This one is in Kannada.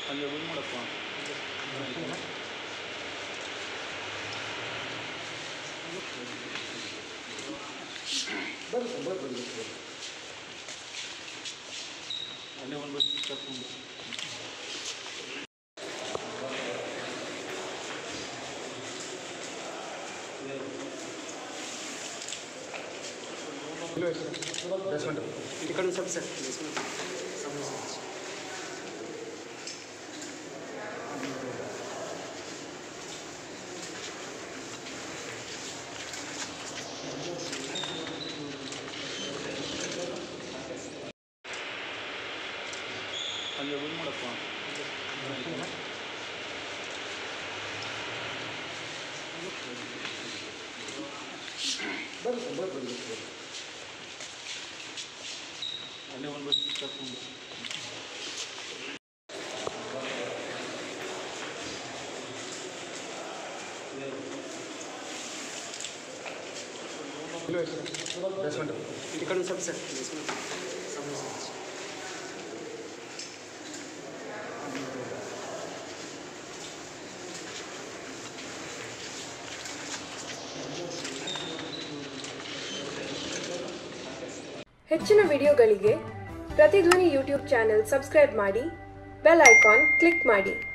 ಅಲ್ಲಿ ಬಂದು ಮಾಡಪ್ಪ ಅಲ್ಲೇ ಒಂದು ಬಸ್ ಕರ್ಕೊಂಡು ఇక్కడ నుంచి సార్ సమోసా ಅಲ್ಲಿ ಬಂದು ಮಾಡಪ್ಪ ಅಲ್ಲೇ ಒಂದು ಬಸ್ ಕರ್ಕೊಂಡು ఇక్కడ నుంచి సార్ సమోసా ಹೆಚ್ಚಿನ ವಿಡಿಯೋಗಳಿಗೆ ಪ್ರತಿಧ್ವನಿ ಯೂಟ್ಯೂಬ್ ಚಾನೆಲ್ ಸಬ್ಸ್ಕ್ರೈಬ್ ಮಾಡಿ ಬೆಲ್ ಐಕಾನ್ ಕ್ಲಿಕ್ ಮಾಡಿ